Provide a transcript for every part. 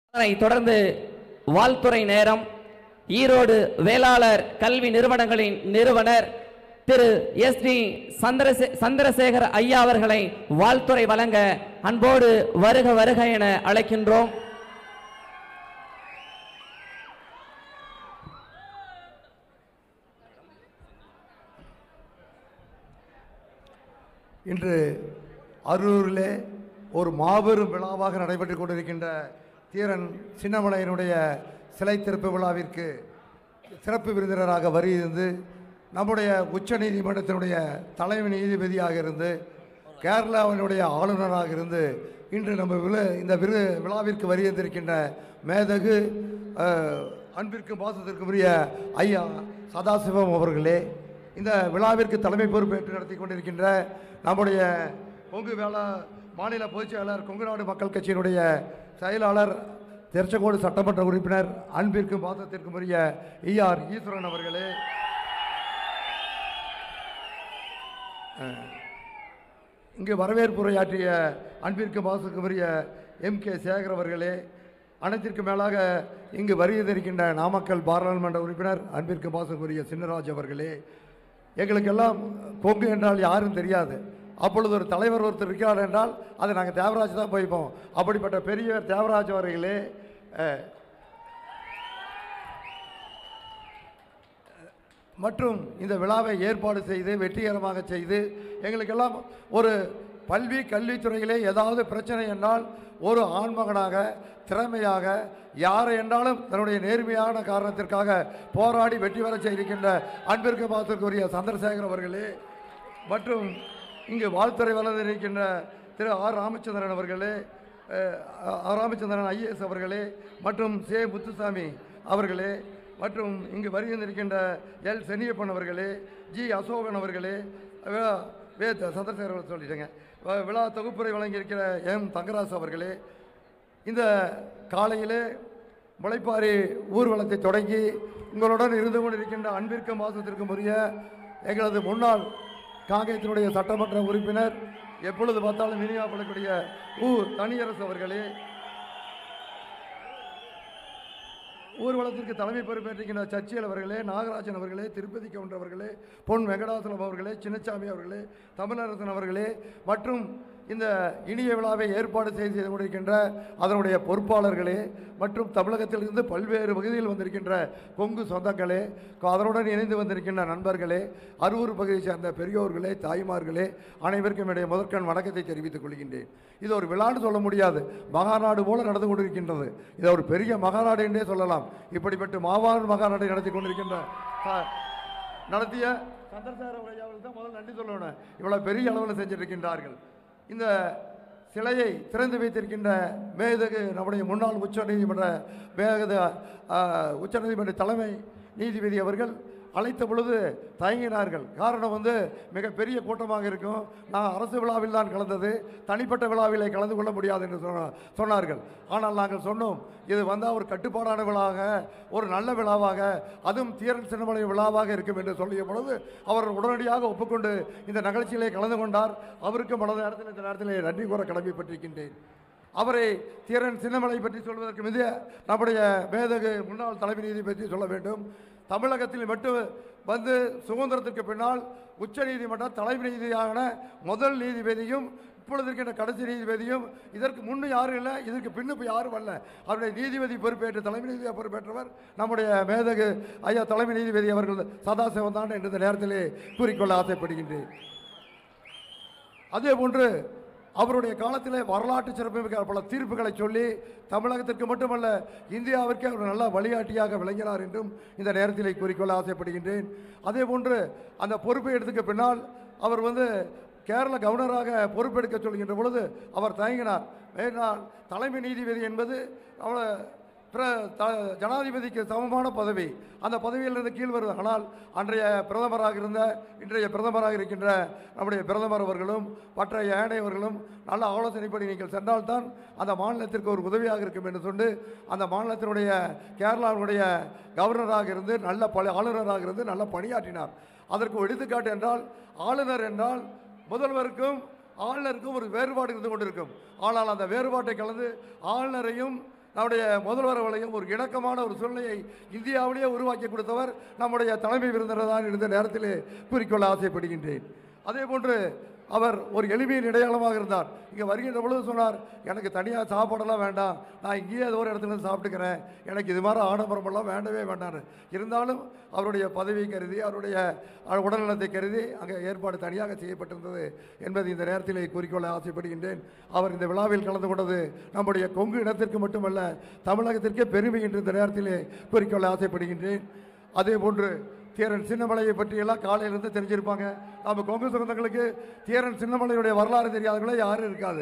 அதனைத் தொடர்ந்து வாழ்த்துறை நேரம் ஈரோடு வேளாளர் கல்வி நிறுவனங்களின் நிறுவனர் திரு எஸ் டி சந்திரசே சந்திரசேகர் ஐயா அவர்களை வாழ்த்துறை வழங்க அன்போடு வருக வருக என அழைக்கின்றோம் இன்று அரூரிலே ஒரு மாபெரும் விழாவாக நடைபெற்றுக் கொண்டிருக்கின்ற தீரன் சின்னமலையினுடைய சிலை திறப்பு விழாவிற்கு சிறப்பு விருந்தினராக வருகிறது நம்முடைய உச்ச நீதிமன்றத்தினுடைய தலைமை நீதிபதியாக இருந்து கேரளாவினுடைய ஆளுநராக இருந்து இன்று நம்ம விழு இந்த விரு விழாவிற்கு வருகின்றிருக்கின்ற மேதகு அஹ், அன்பிற்கும் பாசத்திற்கும் உரிய ஐயா சதாசிவம் அவர்களே இந்த விழாவிற்கு தலைமை பொறுப்பேற்று நடத்தி கொண்டிருக்கின்ற நம்முடைய கொங்கு வேளா மாநில பொதுச் செயலாளர் கொங்கு நாடு மக்கள் கட்சியினுடைய செயலாளர் திருச்செங்கோடு சட்டமன்ற உறுப்பினர் அன்பிற்கும் பாசத்திற்கும் உரிய ஈஆர் ஈஸ்வரன் அவர்களே இங்கு வரவேற்பு உரையாற்றிய அன்பிற்கு பாசத்துக்கு உரிய எம் கே சேகர் அவர்களே அனைத்திற்கு மேலாக இங்கு வருகிறதிருக்கின்ற நாமக்கல் பாராளுமன்ற உறுப்பினர் அன்பிற்கு பாசத்துக்குரிய சின்னராஜ் அவர்களே எங்களுக்கெல்லாம் கொங்கு என்றால் யாரும் தெரியாது அப்பொழுது ஒரு தலைவர் ஒருத்தர் இருக்கிறார் என்றால் அதை நாங்கள் தேவராஜ் தான் போய்ப்போம் அப்படிப்பட்ட பெரியவர் தேவராஜ் அவர்களே அஹ், மற்றும் இந்த விழாவை ஏற்பாடு செய்து வெற்றிகரமாக செய்து எங்களுக்கெல்லாம் ஒரு பல்வி கல்வித்துறையிலே ஏதாவது பிரச்சனை என்றால் ஒரு ஆண்மகனாக திறமையாக யாரை என்றாலும் தன்னுடைய நேர்மையான காரணத்திற்காக போராடி வெற்றி பெற செய்திருக்கின்ற அன்பிற்கு பாத்திற்குரிய சந்திரசேகர் அவர்களே மற்றும் இங்கு வாழ்த்துறை வளர்ந்திருக்கின்ற திரு ஆர் ராமச்சந்திரன் அவர்களே அஹ், ஆர் ராமச்சந்திரன் ஐஏஎஸ் அவர்களே மற்றும் சே முத்துசாமி அவர்களே மற்றும் இங்கு வருகின்றிருக்கின்ற எல் சென்னியப்பன் அவர்களே ஜி அசோகன் அவர்களே விழா வே சந்திரசேகர் அவர்கள் சொல்லிட்டேங்க வ- விழா தொகுப்புரை வழங்கியிருக்கிற எம் தங்கராசு அவர்களே இந்த காலையிலே முளைப்பாரி ஊர்வலத்தை தொடங்கி உங்களுடன் இருந்து கொண்டிருக்கின்ற அன்பிற்கும் மாசத்திற்கும் உரிய எங்களது முன்னாள் காங்கேயத்தினுடைய சட்டமன்ற உறுப்பினர் எப்பொழுது பார்த்தாலும் விநியோகப்படக்கூடிய ஊர் தனியரசு அவர்களே ஊர்வலத்திற்கு தலைமை பொறுப்பேற்றிருக்கின்ற சர்ச்சியல் அவர்களே நாகராஜன் அவர்களே திருப்பதி கவுண்டர் அவர்களே பொன் வெங்கடாசலம் அவர்களே சின்னசாமி அவர்களே தமிழரசன் அவர்களே மற்றும் இந்த இனிய விழாவை ஏற்பாடு செய்து செய்து கொண்டிருக்கின்ற அதனுடைய பொறுப்பாளர்களே மற்றும் தமிழகத்திலிருந்து பல்வேறு பகுதியில் வந்திருக்கின்ற கொங்கு சொந்தங்களே அதனுடன் இணைந்து வந்திருக்கின்ற நண்பர்களே அரூர் பகுதியை சேர்ந்த பெரியோர்களே தாய்மார்களே அனைவருக்கும் என்னுடைய முதற்கண் வணக்கத்தை தெரிவித்துக் கொள்கின்றேன் இது ஒரு விழான்னு சொல்ல முடியாது மகாநாடு போல நடந்து கொண்டிருக்கின்றது இது ஒரு பெரிய மகாநாடு என்றே சொல்லலாம் இப்படிப்பட்ட மாவான் மகாநாடை நடத்தி கொண்டிருக்கின்ற ச- நடத்திய சந்திரசேகர ஐயாவுக்கு தான் முதல்ல நன்றி சொல்லணும் இவ்வளவு பெரிய அளவில் செஞ்சிருக்கின்றார்கள் இந்த சிலையை திறந்து வைத்திருக்கின்ற மேதகு நம்முடைய முன்னாள் உச்ச நீதிமன்ற மேகத உச்ச நீதிமன்ற தலைமை நீதிபதி அவர்கள் அழைத்த பொழுது தயங்கினார்கள் காரணம் வந்து மிகப்பெரிய கூட்டமாக இருக்கும் நான் அரசு விழாவில் தான் கலந்தது தனிப்பட்ட விழாவிலே கலந்து கொள்ள முடியாது என்று சொன்ன- சொன்னார்கள் ஆனால் நாங்கள் சொன்னோம் இது வந்தால் ஒரு கட்டுப்பாடான விழாவாக ஒரு நல்ல விழாவாக அதுவும் தீரன் சின்னமலை விழாவாக இருக்கும் என்று சொல்லிய பொழுது அவர் உடனடியாக ஒப்புக்கொண்டு இந்த நிகழ்ச்சியிலே கலந்து கொண்டார் அவருக்கு மனத நேரத்தில் இந்த நேரத்தில் நன்றி கூற கடமைப்பட்டிருக்கின்றேன் அவரை தீரன் சின்னமலை பற்றி சொல்வதற்கு மிக நம்முடைய மேதகு முன்னாள் தலைமை நீதி பற்றி சொல்ல வேண்டும் தமிழகத்தில் மட்டும் வந்து சுதந்திரத்திற்கு பின்னால் உச்ச நீதிமன்றம் தலைமை நீதியான முதல் நீதிபதியும் இப்பொழுது இருக்கின்ற கடைசி நீதிபதியும் இதற்கு முன்னு யாரும் இல்லை இதற்கு பின்னு இப்ப யாரும் வரல அவருடைய நீதிபதி பொறுப்பேற்று தலைமை நீதியாக பொறுப்பேற்றவர் நம்முடைய மேதகு ஐயா தலைமை நீதிபதி அவர்கள் சதாசிவம் தான் என்று இந்த நேரத்திலே கூறிக்கொள்ள ஆசைப்படுகின்றேன் அதே போன்று அவருடைய காலத்திலே வரலாற்று சிறப்புமிக்க பல தீர்ப்புகளை சொல்லி தமிழகத்திற்கு மட்டுமல்ல இந்தியாவிற்கே ஒரு நல்ல வழிகாட்டியாக விளங்கினார் என்றும் இந்த நேரத்திலே கூறிக்கொள்ள ஆசைப்படுகின்றேன் அதே போன்று அந்த பொறுப்பை எடுத்துக்க பின்னால் அவர் வந்து கேரள கவர்னராக பொறுப்பெடுக்க சொல்கின்ற பொழுது அவர் தயங்கினார் ஏனால் தலைமை நீதிபதி என்பது அவளை பிர த- ஜனாதிபதிக்கு சமமான பதவி அந்த பதவியிலிருந்து கீழ் வருவது ஆனால் அன்றைய பிரதமராக இருந்த இன்றைய பிரதமராக இருக்கின்ற நம்முடைய பிரதமர் அவர்களும் மற்ற ஏனையவர்களும் நல்ல ஆலோசனைப்படி நீங்கள் சென்றால்தான் அந்த மாநிலத்திற்கு ஒரு உதவியாக இருக்கும் என்று சொல்லி அந்த மாநிலத்தினுடைய கேரளாவுடைய கவர்னராக இருந்து நல்ல பல ஆளுநராக இருந்து நல்ல பணியாற்றினார் அதற்கு ஒரு எடுத்துக்காட்டு என்றால் ஆளுநர் என்றால் முதல்வருக்கும் ஆளுநருக்கும் ஒரு வேறுபாடு இருந்து கொண்டிருக்கும் ஆனால் அந்த வேறுபாட்டை கலந்து ஆளுநரையும் நம்முடைய முதல்வர் அவர்களையும் ஒரு இணக்கமான ஒரு சூழ்நிலையை இந்தியாவிலேயே உருவாக்கி கொடுத்தவர் நம்முடைய தலைமை விருந்தினர் தான் இந்த நேரத்தில் கூறிக்கொள்ள ஆசைப்படுகின்றேன் அதே போன்று அவர் ஒரு எளிமையின் இடையாளமாக இருந்தார் இங்கே வருகின்ற பொழுது சொன்னார் எனக்கு தனியாக சாப்பாடெல்லாம் வேண்டாம் நான் இங்கேயே ஏதோ ஒரு இடத்துல இருந்து சாப்பிட்டுக்கிறேன் எனக்கு இது மாதிரி ஆடம்பரமெல்லாம் வேண்டவே வேண்டான்னு இருந்தாலும் அவருடைய பதவி கருதி அவருடைய அஹ், உடல்நலத்தை கருதி அங்கே ஏற்பாடு தனியாக செய்யப்பட்டிருந்தது என்பதை இந்த நேரத்தில் கூறிக்கொள்ள ஆசைப்படுகின்றேன் அவர் இந்த விழாவில் கலந்து கொண்டது நம்முடைய கொங்கு இனத்திற்கு மட்டுமல்ல தமிழகத்திற்கே பெருமை என்று இந்த நேரத்தில் கூறிக்கொள்ள ஆசைப்படுகின்றேன் அதே போன்று தீரன் சின்னமலையை பற்றியெல்லாம் காலையிலிருந்து தெரிஞ்சிருப்பாங்க நம்ம கொங்கு சொந்தங்களுக்கு தீரன் சின்னமலையுடைய வரலாறு தெரியாதவங்களே யாரும் இருக்காது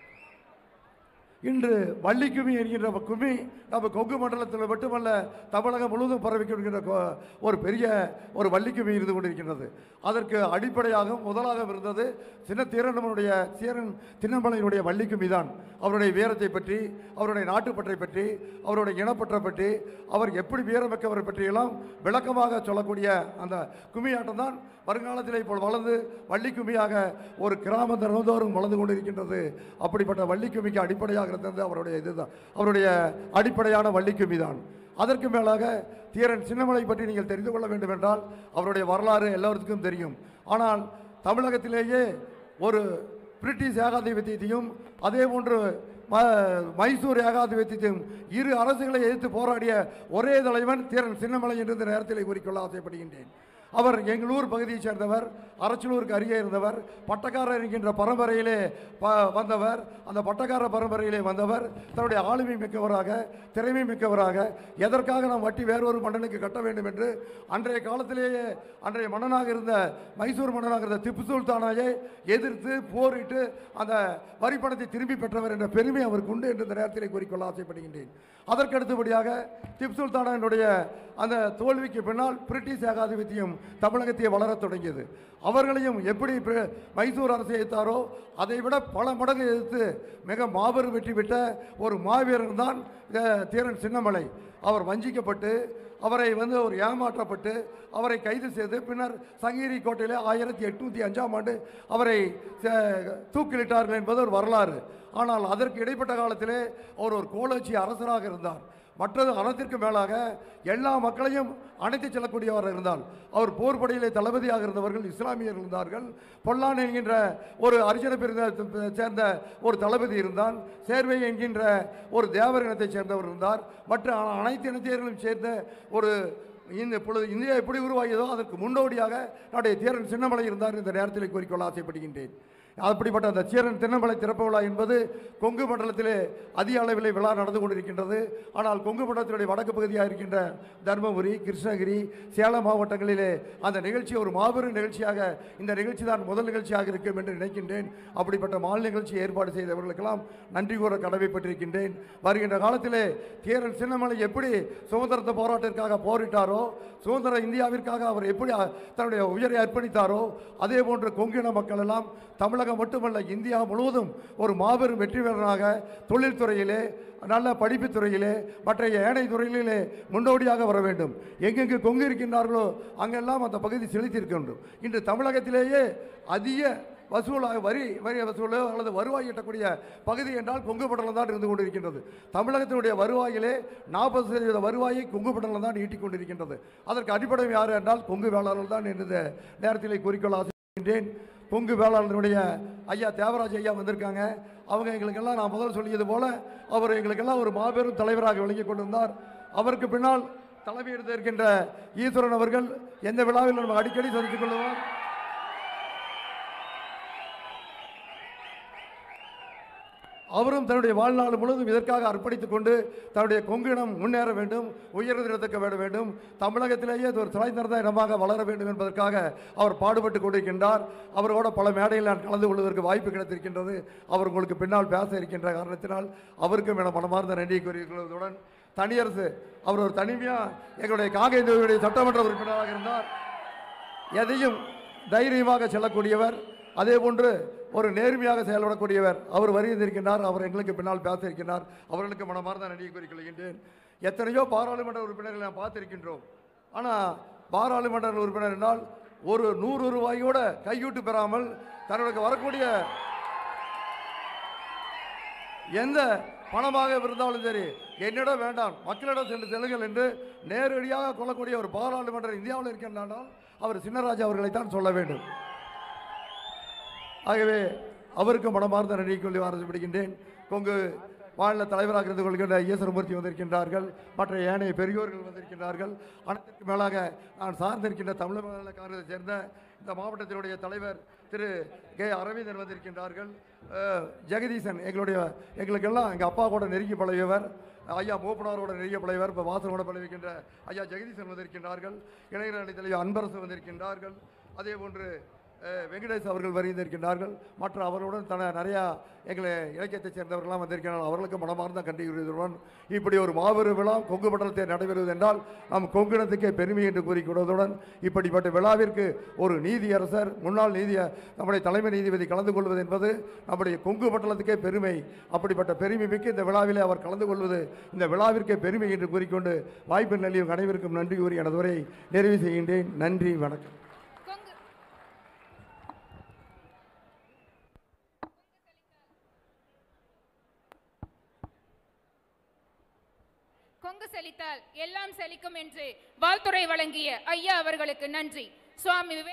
இன்று வள்ளி கும்மி என்கின்ற கும்மி நம்ம கொங்கு மண்டலத்தில் மட்டுமல்ல தமிழகம் முழுவதும் பரவி கொள்கின்ற கொ- ஒரு பெரிய ஒரு வள்ளி கும்மி இருந்து கொண்டிருக்கின்றது அதற்கு அடிப்படையாக முதலாக இருந்தது சின்ன தீரனமனுடைய சீரன் சின்னமலையினுடைய வள்ளி கும்மி தான் அவருடைய வீரத்தை பற்றி அவருடைய நாட்டுப்பற்றை பற்றி அவருடைய இனப்பற்றை பற்றி அவர் எப்படி வீரமிக்கவரை பற்றியெல்லாம் விளக்கமாக சொல்லக்கூடிய அந்த கும்மியாட்டம் தான் வருங்காலத்தில் இப்போ வளர்ந்து வள்ளி கும்மியாக ஒரு கிராம தினந்தோறும் வளர்ந்து கொண்டிருக்கின்றது அப்படிப்பட்ட வள்ளி கும்மிக்கு அடிப்படையாக இருந்தது அவருடைய இதுதான் அவருடைய அடிப்படையான வள்ளி கும்மி தான் அதற்கு மேலாக தீரன் சின்னமலை பற்றி நீங்கள் தெரிந்து கொள்ள வேண்டும் என்றால் அவருடைய வரலாறு எல்லோருக்கும் தெரியும் ஆனால் தமிழகத்திலேயே ஒரு பிரிட்டிஷ் ஏகாதிபத்தியத்தையும் அதே போன்று ம மைசூர் ஏகாதிபத்தியத்தையும் இரு அரசுகளை எதிர்த்து போராடிய ஒரே தலைவன் தீரன் சின்னமலை என்று இந்த நேரத்தில் கூறிக்கொள்ள ஆசைப்படுகின்றேன் அவர் எங்கள் ஊர் பகுதியைச் சேர்ந்தவர் அரச்சலூருக்கு அருகே இருந்தவர் பட்டக்காரர் என்கின்ற பரம்பரையிலே ப வந்தவர் அந்த பட்டக்கார பரம்பரையிலே வந்தவர் தன்னுடைய ஆளுமை மிக்கவராக திறமை மிக்கவராக எதற்காக நாம் வட்டி வேறொரு மன்னனுக்கு கட்ட வேண்டும் என்று அன்றைய காலத்திலேயே அன்றைய மன்னனாக இருந்த மைசூர் மன்னனாக இருந்த திப்பு சுல்தானையே எதிர்த்து போரிட்டு அந்த வரி பணத்தை திரும்பி பெற்றவர் என்ற பெருமை அவருக்கு உண்டு என்று இந்த நேரத்தில் கூறிக்கொள்ள ஆசைப்படுகின்றேன் அதற்கு அடுத்தபடியாக திப்பு சுல்தானினுடைய அந்த தோல்விக்கு பின்னால் பிரிட்டிஷ் ஏகாதிபத்தியம் தமிழகத்தை வளரத் தொடங்கியது அவர்களையும் எப்படி பிர- மைசூர் அரசை எதிர்த்தாரோ அதை விட பல மடங்கு எதிர்த்து மிக மாபெரும் வெற்றி பெற்ற ஒரு மாவீரன் தான் அஹ், தீரன் சின்னமலை அவர் வஞ்சிக்கப்பட்டு அவரை வந்து ஒரு ஏமாற்றப்பட்டு அவரை கைது செய்து பின்னர் சங்ககிரி கோட்டையிலே ஆயிரத்தி எட்நூற்றி அஞ்சாம் ஆண்டு அவரை அஹ், தூக்கிலிட்டார்கள் என்பது ஒரு வரலாறு ஆனால் அதற்கு இடைப்பட்ட காலத்திலே அவர் ஒரு கோலோச்சி அரசராக இருந்தார் மற்றது அனைத்திற்கு மேலாக எல்லா மக்களையும் அணைத்து செல்லக்கூடியவர் இருந்தால் அவர் போர் படையிலே தளபதியாக இருந்தவர்கள் இஸ்லாமியர் இருந்தார்கள் பொல்லான் என்கின்ற ஒரு அரிஜன பிரிந்த சேர்ந்த ஒரு தளபதி இருந்தால் சேர்வை என்கின்ற ஒரு தேவர் இனத்தைச் சேர்ந்தவர் இருந்தார் மற்ற அனைத்து இனத்தியர்களும் சேர்ந்த ஒரு இந்த இப்பொழுது இந்தியா எப்படி உருவாகியதோ அதற்கு முன்னோடியாக நம்முடைய தீரன் சின்னமலை இருந்தார் இந்த நேரத்தில் கூறிக்கொள்ள ஆசைப்படுகின்றேன் அப்படிப்பட்ட அந்த சீரன் திண்ணமலை திறப்பு விழா என்பது கொங்கு மண்டலத்திலே அதிக அளவில் விழா நடந்து கொண்டிருக்கின்றது ஆனால் கொங்கு மண்டலத்தினுடைய வடக்கு பகுதியாக இருக்கின்ற தருமபுரி கிருஷ்ணகிரி சேலம் மாவட்டங்களிலே அந்த நிகழ்ச்சி ஒரு மாபெரும் நிகழ்ச்சியாக இந்த நிகழ்ச்சி தான் முதல் நிகழ்ச்சியாக இருக்கும் என்று நினைக்கின்றேன் அப்படிப்பட்ட மாநில நிகழ்ச்சி ஏற்பாடு செய்தவர்களுக்கெல்லாம் நன்றி கூற கடமைப்பட்டிருக்கின்றேன் வருகின்ற காலத்திலே தீரன் சின்னமலை எப்படி சுதந்திரத்த போராட்டத்திற்காக போரிட்டாரோ சுதந்திர இந்தியாவிற்காக அவர் எப்படி அ- தன்னுடைய உயிரை அர்ப்பணித்தாரோ அதே போன்று கொங்கின மக்கள் எல்லாம் தமிழகம் மட்டுமல்ல இந்தியா முழுவதும் ஒரு மாபெரும் வெற்றி வீரராக தொழில்துறையிலே நல்ல படிப்புத் துறையிலே மற்ற ஏனைய துறைகளிலே முன்னோடியாக வர வேண்டும் எங்கெங்கு கொங்கு இருக்கின்றார்களோ அங்கெல்லாம் அந்த பகுதி செலுத்தியிருக்க வேண்டும் இன்று தமிழகத்திலேயே அதிக வசூலாக வரி வரி வசூலோ அல்லது வருவாய் ஈட்டக்கூடிய பகுதி என்றால் கொங்கு மண்டலம் தான் இருந்து கொண்டிருக்கின்றது தமிழகத்தினுடைய வருவாயிலே நாற்பது சதவீத வருவாயை கொங்கு மண்டலம் தான் ஈட்டிக் கொண்டிருக்கின்றது அதற்கு அடிப்படை யார் என்றால் கொங்கு வேளாளர்கள் தான் இந்த நேரத்தில் குறிக்கோள் ஆசைக்கின்றேன் கொங்கு வேளாளர்களுடைய ஐயா தேவராஜ் ஐயா வந்திருக்காங்க அவங்க எங்களுக்கெல்லாம் நான் முதல்ல சொல்லியது போல அவர் எங்களுக்கெல்லாம் ஒரு மாபெரும் தலைவராக விளங்கி கொண்டிருந்தார் அவருக்கு பின்னால் தலைமை எடுத்து இருக்கின்ற ஈஸ்வரன் அவர்கள் எந்த விழாவில் நம்ம அடிக்கடி சந்தித்துக் கொள்வோம் அவரும் தன்னுடைய வாழ்நாள் முழுவதும் இதற்காக அர்ப்பணித்துக் கொண்டு தன்னுடைய கொங்கினம் முன்னேற வேண்டும் உயர்ந்திடத்துக்க வேட வேண்டும் தமிழகத்திலேயே இது ஒரு தலைநிறந்த இனமாக வளர வேண்டும் என்பதற்காக அவர் பாடுபட்டு கொண்டிருக்கின்றார் அவரோட பல மேடையில் நான் கலந்து கொள்வதற்கு வாய்ப்பு கிடைத்திருக்கின்றது அவர் உங்களுக்கு பின்னால் பேச இருக்கின்ற காரணத்தினால் அவருக்கும் என மனமார்ந்த நன்றி கூறியிருக்கிறதுடன் தனியரசு அவர் ஒரு தனிமையாக எங்களுடைய காங்கேயனுடைய சட்டமன்ற உறுப்பினராக இருந்தார் எதையும் தைரியமாக செல்லக்கூடியவர் அதே போன்று ஒரு நேர்மையாக செயல்படக்கூடியவர் அவர் வருகின்றிருக்கின்றார் அவர் எங்களுக்கு பின்னால் பேச இருக்கின்றார் அவர்களுக்கு மனமார்ந்த நன்றியை கூறிக்கொள்கின்றேன் எத்தனையோ பாராளுமன்ற உறுப்பினர்களை நாம் பார்த்திருக்கின்றோம் ஆனால் பாராளுமன்ற உறுப்பினர் என்றால் ஒரு நூறு ரூபாயோட கையூட்டு பெறாமல் தன்னுடைய வரக்கூடிய எந்த பணமாக இருந்தாலும் சரி என்னிடம் வேண்டாம் மக்களிடம் சென்று செல்லுங்கள் என்று நேரடியாக கொள்ளக்கூடிய ஒரு பாராளுமன்ற இந்தியாவில் இருக்கின்றால் அவர் சின்னராஜா அவர்களைத்தான் சொல்ல வேண்டும் ஆகவே அவருக்கு மனமார்ந்த நன்றி கொள்ளி ஆரம்பிப்படுகின்றேன் கொங்கு மாநில தலைவராக இருந்து கொள்கின்ற ஈஸ்வரமூர்த்தி வந்திருக்கின்றார்கள் மற்ற ஏனைய பெரியோர்கள் வந்திருக்கின்றார்கள் அனைத்திற்கு மேலாக நான் சார்ந்திருக்கின்ற தமிழ் மாநில காங்கிரஸை சேர்ந்த இந்த மாவட்டத்தினுடைய தலைவர் திரு கே அரவிந்தன் வந்திருக்கின்றார்கள் அஹ், ஜெகதீசன் எங்களுடைய எங்களுக்கெல்லாம் எங்கள் அப்பா கூட நெருங்கி பழகியவர் ஐயா மூப்பனாரோட நெருங்கிய பழகியவர் இப்போ வாசனோட பழகின்ற ஐயா ஜெகதீசன் வந்திருக்கின்றார்கள் இளைஞர் அணி தலைவர் அன்பரசு வந்திருக்கின்றார்கள் அதே போன்று அஹ், வெங்கடேஷ் அவர்கள் வருகின்றிருக்கின்றார்கள் மற்ற அவர்களுடன் தன நிறையா எங்களை இலக்கியத்தைச் சேர்ந்தவர்களாம் வந்திருக்கிறார்கள் அவர்களுக்கு மனமார்ந்த கண்டி உறுதியுடன் இப்படி ஒரு மாபெரும் விழா கொங்கு மண்டலத்தில் நடைபெறுவது என்றால் நம் கொங்கினத்துக்கே பெருமை என்று கூறிக்கொள்வதுடன் இப்படிப்பட்ட விழாவிற்கு ஒரு நீதியரசர் முன்னாள் நீதிய நம்முடைய தலைமை நீதிபதி கலந்து கொள்வது என்பது நம்முடைய கொங்கு மண்டலத்துக்கே பெருமை அப்படிப்பட்ட பெருமை மிக்க இந்த விழாவிலே அவர் கலந்து கொள்வது இந்த விழாவிற்கே பெருமை என்று கூறிக்கொண்டு வாய்ப்பு நல்கிய அனைவருக்கும் நன்றி கூறி எனது உரையை நிறைவு செய்கின்றேன் நன்றி வணக்கம் கொங்கு கொங்கு செழித்தால் எல்லாம் செழிக்கும் என்று வாழ்த்துரை வழங்கிய ஐயா அவர்களுக்கு நன்றி சுவாமி விவே